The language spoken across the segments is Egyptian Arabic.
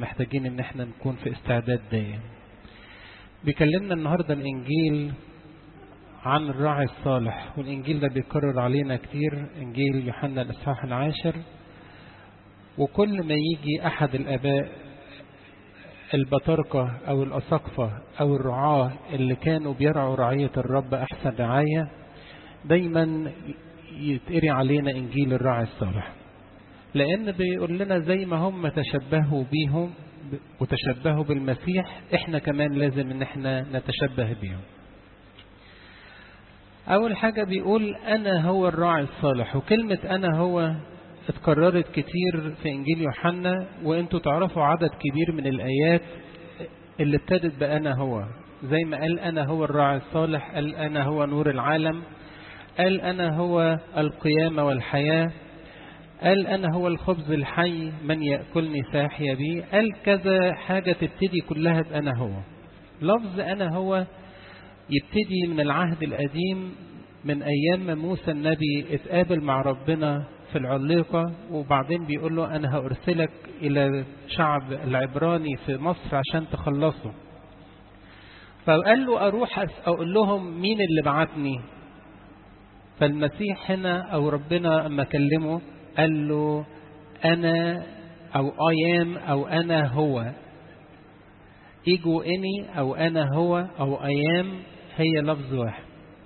محتاجين ان احنا نكون في استعداد دايم بيكلمنا النهاردة الانجيل عن الراعي الصالح والانجيل ده بيكرر علينا كتير انجيل يوحنا الاصحاح العاشر وكل ما يجي احد الاباء البطاركة او الاساقفة او الرعاة اللي كانوا بيرعوا رعية الرب احسن رعاية دايما يتقري علينا انجيل الراعي الصالح لان بيقول لنا زي ما هم تشبهوا بيهم وتشبهوا بالمسيح احنا كمان لازم ان احنا نتشبه بيهم اول حاجة بيقول انا هو الراعي الصالح وكلمة انا هو اتكررت كتير في انجيل يوحنا وانتوا تعرفوا عدد كبير من الايات اللي ابتدت بانا هو زي ما قال انا هو الراعي الصالح قال انا هو نور العالم قال انا هو القيامة والحياة قال أنا هو الخبز الحي من يأكلني ساحيا بي قال كذا حاجة تبتدي كلها بأنا هو لفظ أنا هو يبتدي من العهد القديم من أيام ما موسى النبي اتقابل مع ربنا في العليقة وبعدين بيقول له أنا هأرسلك إلى شعب العبراني في مصر عشان تخلصه فقال له أروح أقول لهم مين اللي بعتني فالمسيح هنا أو ربنا أما كلمه قال له أنا أو أيام أو أنا هو إيجو إني أو أنا هو أو أيام هي لفظ واحد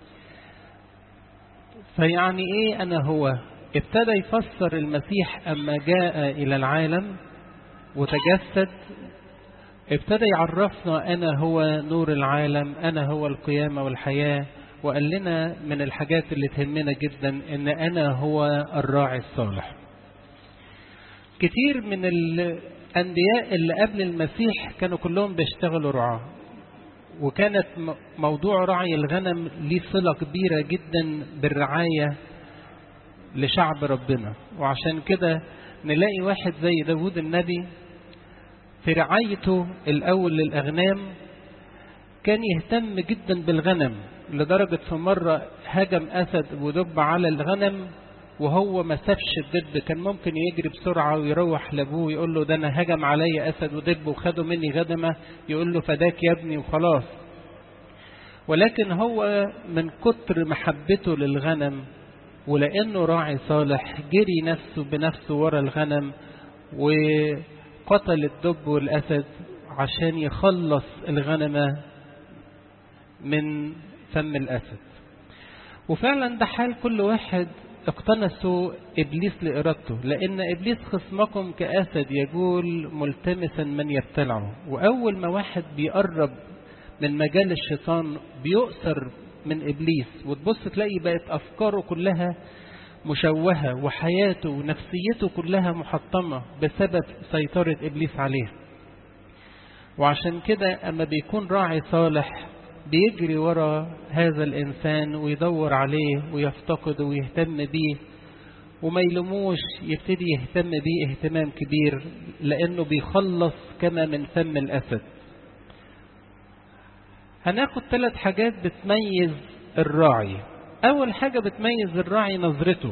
فيعني إيه أنا هو ابتدى يفسر المسيح أما جاء إلى العالم وتجسد ابتدى يعرفنا أنا هو نور العالم أنا هو القيامة والحياة وقال لنا من الحاجات اللي تهمنا جدا ان انا هو الراعي الصالح كتير من الانبياء اللي قبل المسيح كانوا كلهم بيشتغلوا رعاة وكانت موضوع رعي الغنم ليه صلة كبيرة جدا بالرعاية لشعب ربنا وعشان كده نلاقي واحد زي داود النبي في رعايته الأول للأغنام كان يهتم جدا بالغنم لدرجة في مرة هجم أسد ودب على الغنم وهو ما سابش الدب كان ممكن يجري بسرعة ويروح لأبوه يقول له ده أنا هجم علي أسد ودب وخدوا مني غدمة يقول له فداك يا ابني وخلاص ولكن هو من كتر محبته للغنم ولأنه راعي صالح جري نفسه بنفسه ورا الغنم وقتل الدب والأسد عشان يخلص الغنمة من فم الأسد وفعلا ده حال كل واحد اقتنسوا إبليس لإرادته لأن إبليس خصمكم كأسد يقول ملتمسا من يبتلعه وأول ما واحد بيقرب من مجال الشيطان بيؤثر من إبليس وتبص تلاقي بقت أفكاره كلها مشوهة وحياته ونفسيته كلها محطمة بسبب سيطرة إبليس عليه وعشان كده أما بيكون راعي صالح بيجري ورا هذا الإنسان ويدور عليه ويفتقده ويهتم بيه وما يلموش يبتدي يهتم بيه اهتمام كبير لأنه بيخلص كما من فم الأسد هناخد ثلاث حاجات بتميز الراعي أول حاجة بتميز الراعي نظرته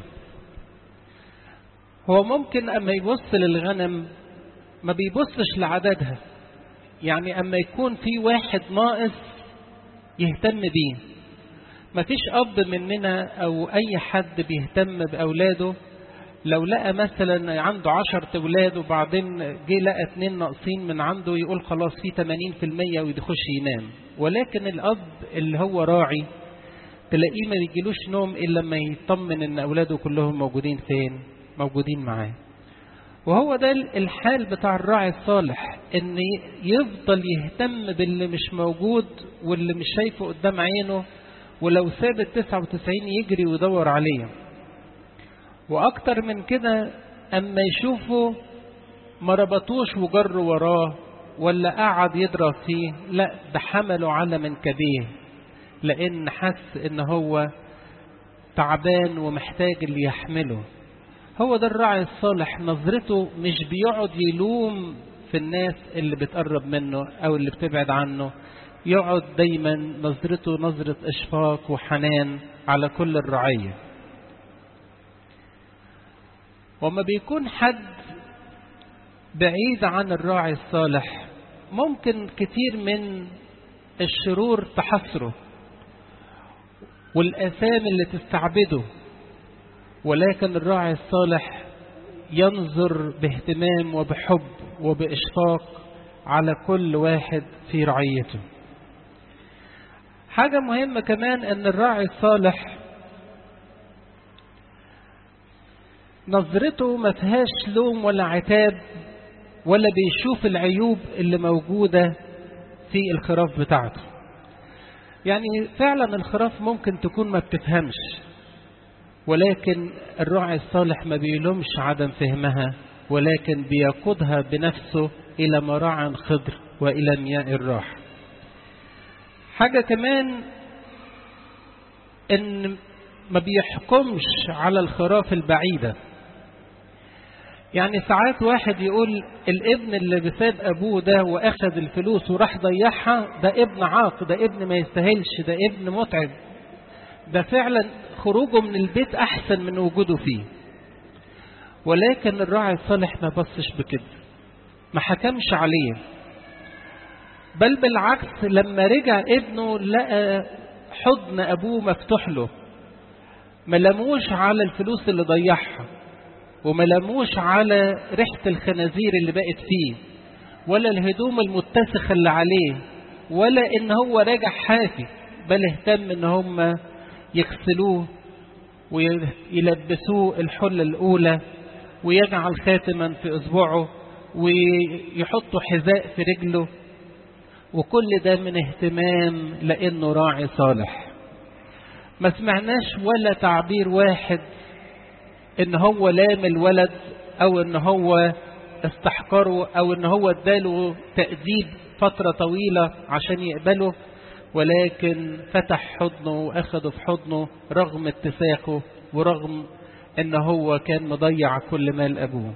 هو ممكن أما يبص للغنم ما بيبصش لعددها يعني أما يكون في واحد ناقص يهتم بيه مفيش أب مننا أو أي حد بيهتم بأولاده لو لقى مثلا عنده عشر أولاد وبعدين جه لقى اتنين ناقصين من عنده يقول خلاص في 80% ويخش ينام ولكن الأب اللي هو راعي تلاقيه ما بيجيلوش نوم إلا لما يطمن إن أولاده كلهم موجودين فين موجودين معاه وهو ده الحال بتاع الراعي الصالح ان يفضل يهتم باللي مش موجود واللي مش شايفه قدام عينه ولو ساب ال 99 يجري ويدور عليه واكتر من كده اما يشوفه ما ربطوش وجروا وراه ولا قعد يضرب فيه لا ده حمله على منكبيه لان حس ان هو تعبان ومحتاج اللي يحمله هو ده الراعي الصالح نظرته مش بيقعد يلوم في الناس اللي بتقرب منه او اللي بتبعد عنه يقعد دايما نظرته نظرة اشفاق وحنان على كل الرعية وما بيكون حد بعيد عن الراعي الصالح ممكن كتير من الشرور تحصره والآثام اللي تستعبده ولكن الراعي الصالح ينظر باهتمام وبحب وبإشفاق على كل واحد في رعيته حاجة مهمة كمان ان الراعي الصالح نظرته ما فيهاش لوم ولا عتاب ولا بيشوف العيوب اللي موجودة في الخراف بتاعته يعني فعلا الخراف ممكن تكون ما بتفهمش ولكن الراعي الصالح ما بيلومش عدم فهمها ولكن بيقودها بنفسه إلى مراعى خضر وإلى مياه الراحة حاجة كمان إن ما بيحكمش على الخراف البعيدة يعني ساعات واحد يقول الابن اللي بساب ابوه ده واخذ الفلوس وراح ضيعها ده ابن عاق ده ابن ما يستاهلش ده ابن متعب ده فعلا خروجه من البيت احسن من وجوده فيه ولكن الراعي الصالح ما بصش بكده ما حكمش عليه بل بالعكس لما رجع ابنه لقى حضن ابوه مفتوح له ما لموش على الفلوس اللي ضيعها وما لموش على ريحة الخنازير اللي بقت فيه ولا الهدوم المتسخة اللي عليه ولا ان هو راجع حافي بل اهتم ان هم يغسلوه ويلبسوه الحلة الأولى ويجعل خاتما في أصبعه ويحطوا حذاء في رجله وكل ده من اهتمام لأنه راعي صالح ما سمعناش ولا تعبير واحد ان هو لام الولد او ان هو استحقره او ان هو اداله تأديب فترة طويلة عشان يقبله ولكن فتح حضنه واخده في حضنه رغم اتساقه ورغم ان هو كان مضيع كل مال ابوه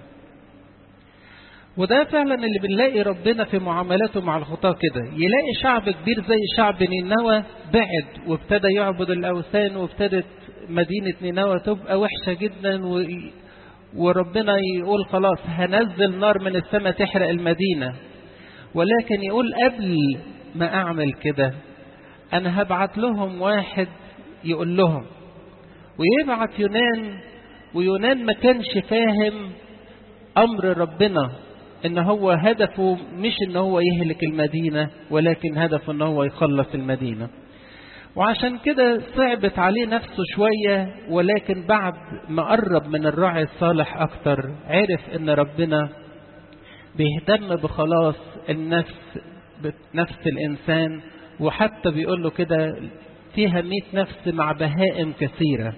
وده فعلا اللي بنلاقي ربنا في معاملاته مع الخطاة كده يلاقي شعب كبير زي شعب نينوى بعد وابتدى يعبد الأوثان وابتدت مدينة نينوى تبقى وحشة جدا و... وربنا يقول خلاص هنزل نار من السماء تحرق المدينة ولكن يقول قبل ما أعمل كده أنا هبعت لهم واحد يقول لهم ويبعت يونان ويونان ما كانش فاهم أمر ربنا ان هو هدفه مش ان هو يهلك المدينة ولكن هدفه ان هو يخلص المدينة وعشان كده صعبت عليه نفسه شوية ولكن بعد ما قرب من الراعي الصالح اكتر عرف ان ربنا بيهتم بخلاص النفس نفس الانسان وحتى بيقول له كده فيها مئة نفس مع بهائم كثيرة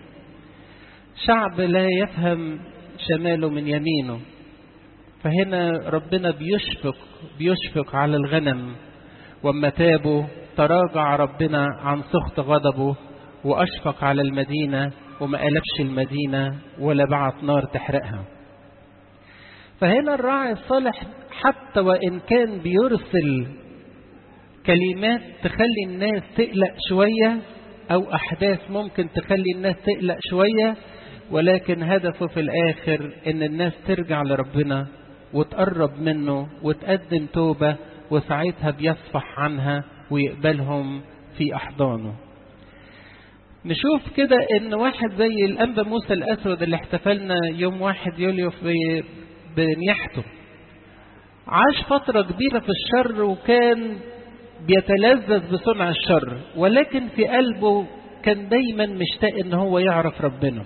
شعب لا يفهم شماله من يمينه فهنا ربنا بيشفق بيشفق على الغنم وما تابوا تراجع ربنا عن سخط غضبه وأشفق على المدينة وما قلبش المدينة ولا بعت نار تحرقها فهنا الراعي الصالح حتى وإن كان بيرسل كلمات تخلي الناس تقلق شوية أو أحداث ممكن تخلي الناس تقلق شوية ولكن هدفه في الآخر إن الناس ترجع لربنا وتقرب منه وتقدم توبة وساعتها بيصفح عنها ويقبلهم في أحضانه نشوف كده ان واحد زي الانبا موسى الاسود اللي احتفلنا يوم واحد يوليو في بنيحته عاش فترة كبيرة في الشر وكان بيتلذذ بصنع الشر ولكن في قلبه كان دايما مشتاق ان هو يعرف ربنا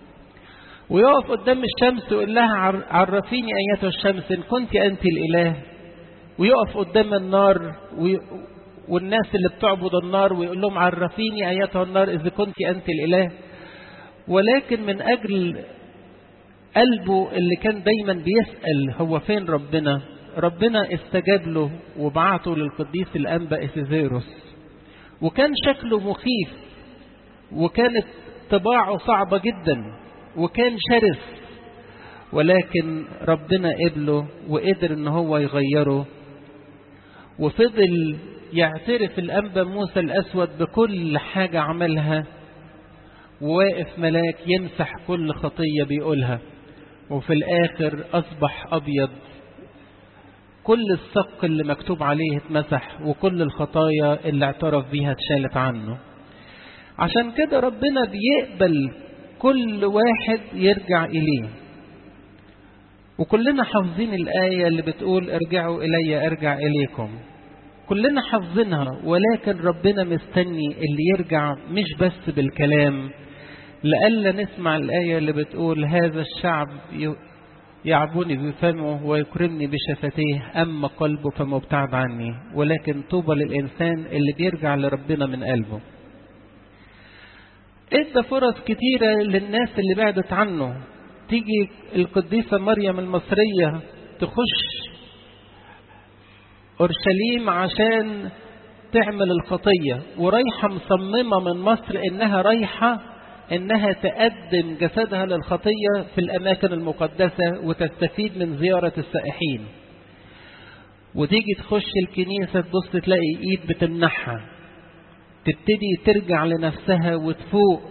ويقف قدام الشمس ويقول لها عرفيني ايتها الشمس ان كنت انت الاله ويقف قدام النار وي... والناس اللي بتعبد النار ويقول لهم عرفيني ايتها النار اذا كنت انت الاله ولكن من اجل قلبه اللي كان دايما بيسال هو فين ربنا ربنا استجاب له وبعته للقديس الانبا اثيزيروس وكان شكله مخيف وكانت طباعه صعبه جدا وكان شرس ولكن ربنا قبله وقدر ان هو يغيره وفضل يعترف الانبا موسى الاسود بكل حاجه عملها وواقف ملاك يمسح كل خطيه بيقولها وفي الاخر اصبح ابيض كل السق اللي مكتوب عليه اتمسح وكل الخطايا اللي اعترف بيها اتشالت عنه عشان كده ربنا بيقبل كل واحد يرجع إليه وكلنا حافظين الآية اللي بتقول ارجعوا إلي أرجع إليكم كلنا حافظينها ولكن ربنا مستني اللي يرجع مش بس بالكلام لألا نسمع الآية اللي بتقول هذا الشعب يعبوني بفمه ويكرمني بشفتيه أما قلبه فمبتعد عني ولكن طوبى للإنسان اللي بيرجع لربنا من قلبه ادى فرص كتيرة للناس اللي بعدت عنه تيجي القديسة مريم المصرية تخش أورشليم عشان تعمل الخطية ورايحة مصممة من مصر إنها رايحة إنها تقدم جسدها للخطية في الأماكن المقدسة وتستفيد من زيارة السائحين وتيجي تخش الكنيسة تبص تلاقي إيد بتمنحها تبتدي ترجع لنفسها وتفوق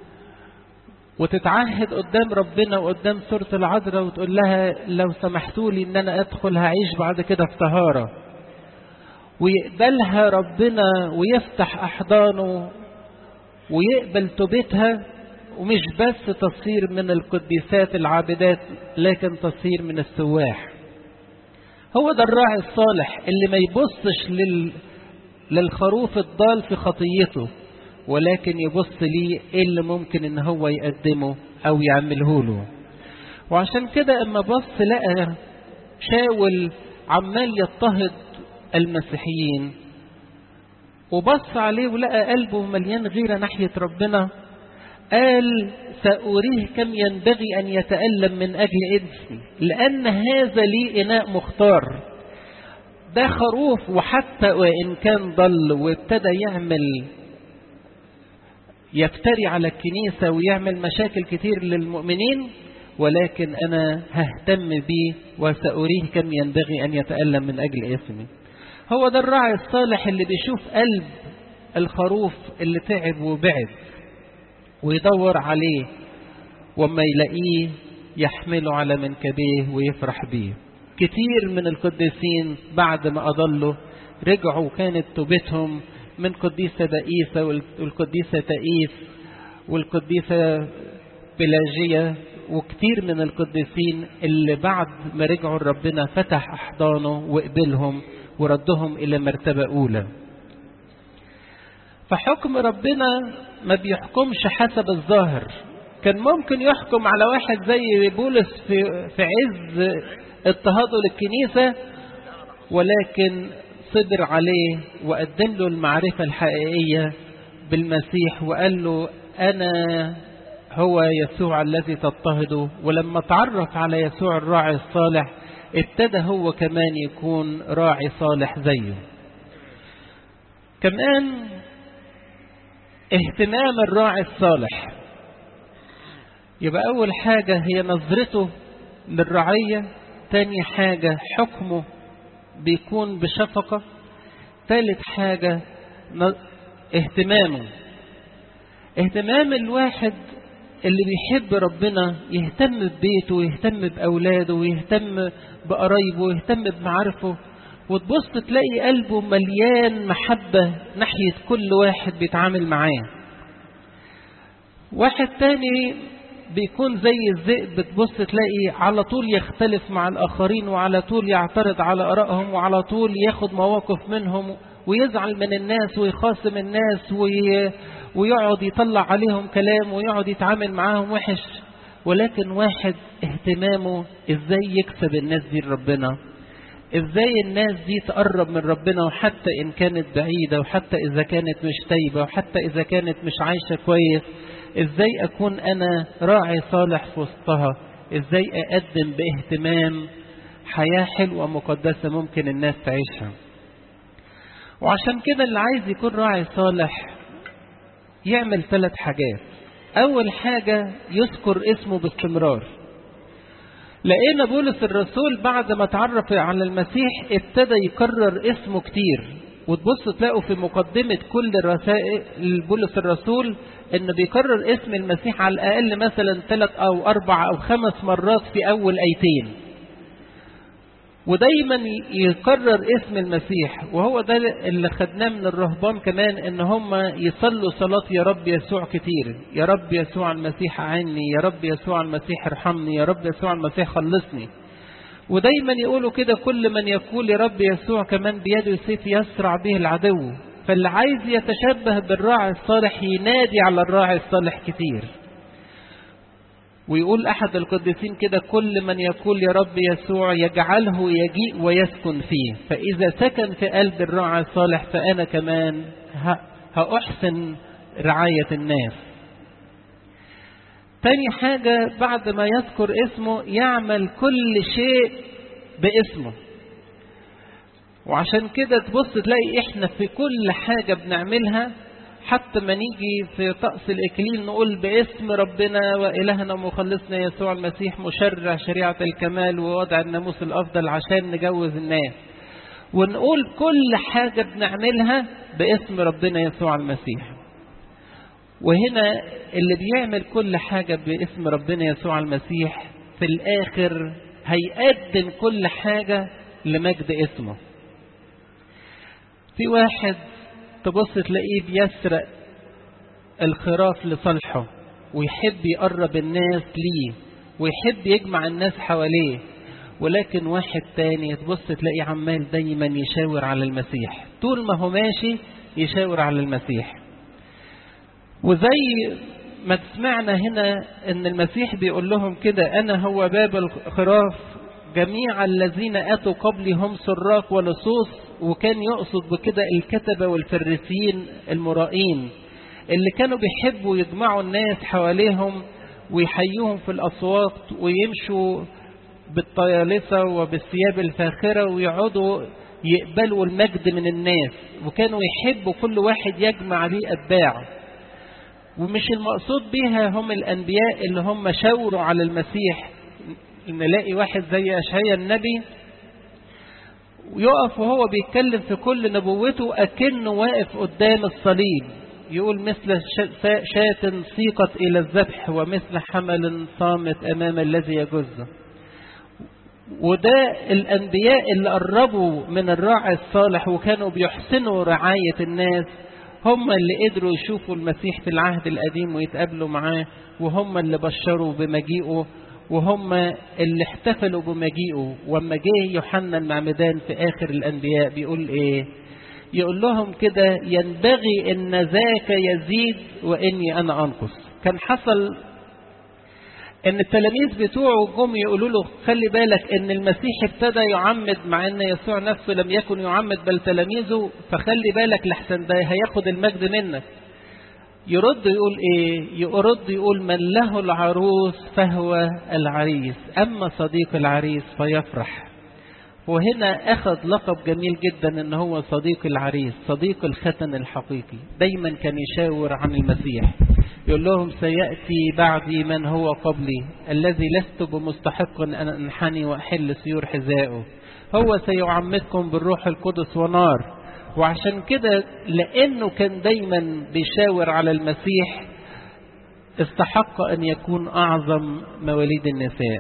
وتتعهد قدام ربنا وقدام سورة العذراء وتقول لها لو سمحتوا لي ان انا ادخل هعيش بعد كده في طهارة ويقبلها ربنا ويفتح احضانه ويقبل توبتها ومش بس تصير من القديسات العابدات لكن تصير من السواح هو ده الراعي الصالح اللي ما يبصش لل... للخروف الضال في خطيته ولكن يبص ليه ايه اللي ممكن ان هو يقدمه او يعمله له وعشان كده اما بص لقى شاول عمال يضطهد المسيحيين وبص عليه ولقى قلبه مليان غيرة ناحية ربنا قال سأريه كم ينبغي أن يتألم من أجل إنسي لأن هذا لي إناء مختار ده خروف وحتى وإن كان ضل وابتدى يعمل يفتري على الكنيسة ويعمل مشاكل كتير للمؤمنين ولكن أنا ههتم بيه وسأريه كم ينبغي أن يتألم من أجل اسمي هو ده الراعي الصالح اللي بيشوف قلب الخروف اللي تعب وبعد ويدور عليه وما يلاقيه يحمله على منكبيه ويفرح بيه كتير من القديسين بعد ما أضلوا رجعوا كانت توبتهم من قديسة بئيسة والقديسة تئيس والقديسة بلاجية وكتير من القديسين اللي بعد ما رجعوا ربنا فتح أحضانه وقبلهم وردهم إلى مرتبة أولى فحكم ربنا ما بيحكمش حسب الظاهر كان ممكن يحكم على واحد زي بولس في, في عز اضطهاده للكنيسة ولكن صبر عليه وقدم له المعرفة الحقيقية بالمسيح وقال له أنا هو يسوع الذي تضطهده ولما تعرف على يسوع الراعي الصالح ابتدى هو كمان يكون راعي صالح زيه كمان اهتمام الراعي الصالح يبقى أول حاجة هي نظرته للرعية تاني حاجة حكمه بيكون بشفقة ثالث حاجة اهتمامه اهتمام الواحد اللي بيحب ربنا يهتم ببيته ويهتم بأولاده ويهتم بقرايبه ويهتم بمعارفه وتبص تلاقي قلبه مليان محبة ناحية كل واحد بيتعامل معاه واحد تاني بيكون زي الذئب بتبص تلاقي على طول يختلف مع الآخرين وعلى طول يعترض على آرائهم وعلى طول ياخد مواقف منهم ويزعل من الناس ويخاصم الناس وي... ويقعد يطلع عليهم كلام ويقعد يتعامل معاهم وحش ولكن واحد اهتمامه ازاي يكسب الناس دي لربنا ازاي الناس دي تقرب من ربنا وحتى ان كانت بعيدة وحتى اذا كانت مش تايبة وحتى اذا كانت مش عايشة كويس ازاي اكون انا راعي صالح في وسطها ازاي اقدم باهتمام حياة حلوة مقدسة ممكن الناس تعيشها وعشان كده اللي عايز يكون راعي صالح يعمل ثلاث حاجات اول حاجة يذكر اسمه باستمرار لقينا بولس الرسول بعد ما تعرف على المسيح ابتدى يكرر اسمه كتير وتبص تلاقوا في مقدمة كل الرسائل بولس الرسول انه بيكرر اسم المسيح على الاقل مثلا ثلاث او اربع او خمس مرات في اول ايتين ودايما يكرر اسم المسيح وهو ده اللي خدناه من الرهبان كمان ان هم يصلوا صلاة يا رب يسوع كتير يا رب يسوع المسيح عني يا رب يسوع المسيح ارحمني يا رب يسوع المسيح خلصني ودايما يقولوا كده كل من يقول يا رب يسوع كمان بيده سيف يسرع به العدو فاللي عايز يتشبه بالراعي الصالح ينادي على الراعي الصالح كتير ويقول أحد القديسين كده كل من يقول يا رب يسوع يجعله يجيء ويسكن فيه فإذا سكن في قلب الراعي الصالح فأنا كمان هأحسن رعاية الناس تاني حاجة بعد ما يذكر اسمه يعمل كل شيء باسمه وعشان كده تبص تلاقي احنا في كل حاجة بنعملها حتى ما نيجي في طقس الإكليل نقول باسم ربنا وإلهنا ومخلصنا يسوع المسيح مشرع شريعة الكمال ووضع الناموس الأفضل عشان نجوز الناس ونقول كل حاجة بنعملها باسم ربنا يسوع المسيح وهنا اللي بيعمل كل حاجة باسم ربنا يسوع المسيح في الآخر هيقدم كل حاجة لمجد اسمه في واحد تبص تلاقيه بيسرق الخراف لصالحه ويحب يقرب الناس ليه ويحب يجمع الناس حواليه ولكن واحد تاني تبص تلاقيه عمال دايما يشاور على المسيح طول ما هو ماشي يشاور على المسيح وزي ما تسمعنا هنا ان المسيح بيقول لهم كده انا هو باب الخراف جميع الذين اتوا قبلي هم سراق ولصوص وكان يقصد بكده الكتبه والفريسيين المرائين اللي كانوا بيحبوا يجمعوا الناس حواليهم ويحيوهم في الاسواق ويمشوا بالطيالسه وبالثياب الفاخره ويقعدوا يقبلوا المجد من الناس وكانوا يحبوا كل واحد يجمع عليه اتباع ومش المقصود بيها هم الأنبياء اللي هم شاوروا على المسيح نلاقي واحد زي أشعيا النبي ويقف وهو بيتكلم في كل نبوته أكنه واقف قدام الصليب يقول مثل شاة سيقت إلى الذبح ومثل حمل صامت أمام الذي يجزه وده الأنبياء اللي قربوا من الراعي الصالح وكانوا بيحسنوا رعاية الناس هم اللي قدروا يشوفوا المسيح في العهد القديم ويتقابلوا معاه وهم اللي بشروا بمجيئه وهم اللي احتفلوا بمجيئه وما جه يوحنا المعمدان في آخر الأنبياء بيقول إيه يقول لهم كده ينبغي ان ذاك يزيد واني انا انقص كان حصل ان التلاميذ بتوعه جم يقولوا له خلي بالك ان المسيح ابتدى يعمد مع ان يسوع نفسه لم يكن يعمد بل تلاميذه فخلي بالك لحسن ده هياخد المجد منك يرد يقول ايه يرد يقول من له العروس فهو العريس اما صديق العريس فيفرح وهنا اخذ لقب جميل جدا ان هو صديق العريس صديق الختن الحقيقي دايما كان يشاور عن المسيح يقول لهم سيأتي بعدي من هو قبلي الذي لست بمستحق أن أنحني وأحل سيور حذائه هو سيعمدكم بالروح القدس ونار وعشان كده لأنه كان دايما بيشاور على المسيح استحق أن يكون أعظم مواليد النساء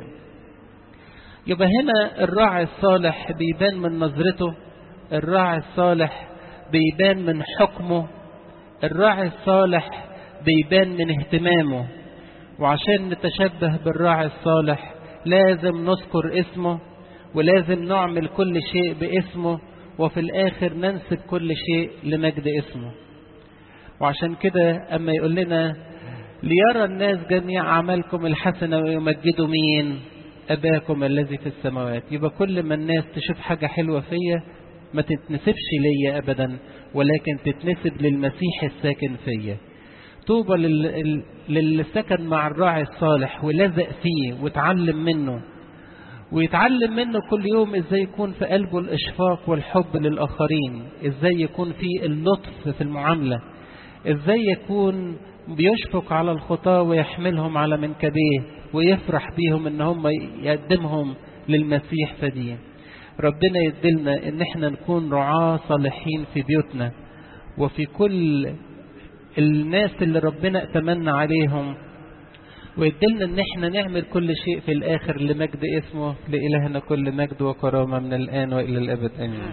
يبقى هنا الراعي الصالح بيبان من نظرته الراعي الصالح بيبان من حكمه الراعي الصالح بيبان من اهتمامه وعشان نتشبه بالراعي الصالح لازم نذكر اسمه ولازم نعمل كل شيء باسمه وفي الآخر ننسب كل شيء لمجد اسمه وعشان كده أما يقول لنا ليرى الناس جميع أعمالكم الحسنة ويمجدوا مين أباكم الذي في السماوات يبقى كل ما الناس تشوف حاجة حلوة فيا ما تتنسبش ليا أبدا ولكن تتنسب للمسيح الساكن فيا طوبى للي سكن مع الراعي الصالح ولزق فيه وتعلم منه ويتعلم منه كل يوم ازاي يكون في قلبه الاشفاق والحب للاخرين ازاي يكون في اللطف في المعامله ازاي يكون بيشفق على الخطاه ويحملهم على منكبيه ويفرح بيهم ان هم يقدمهم للمسيح فديه ربنا يدلنا ان احنا نكون رعاة صالحين في بيوتنا وفي كل الناس اللي ربنا اتمنى عليهم ويدلنا ان احنا نعمل كل شيء في الاخر لمجد اسمه لالهنا كل مجد وكرامه من الان والى الابد امين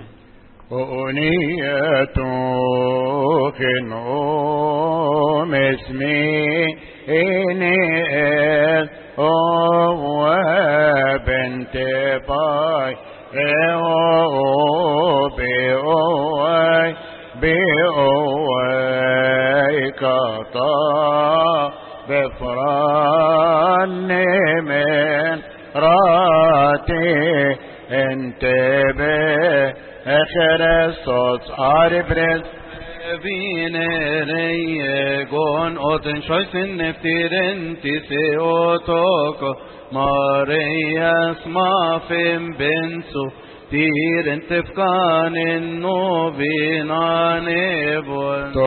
أنية خنوم اسمي إني أو بنت باي أو بأوي بأوي كطا بفران من راتي انتبه Christos arbres Vinerei gon oten shoysin neftiren tise otoko Marias mafim bensu tiren tefkanen novinan ebol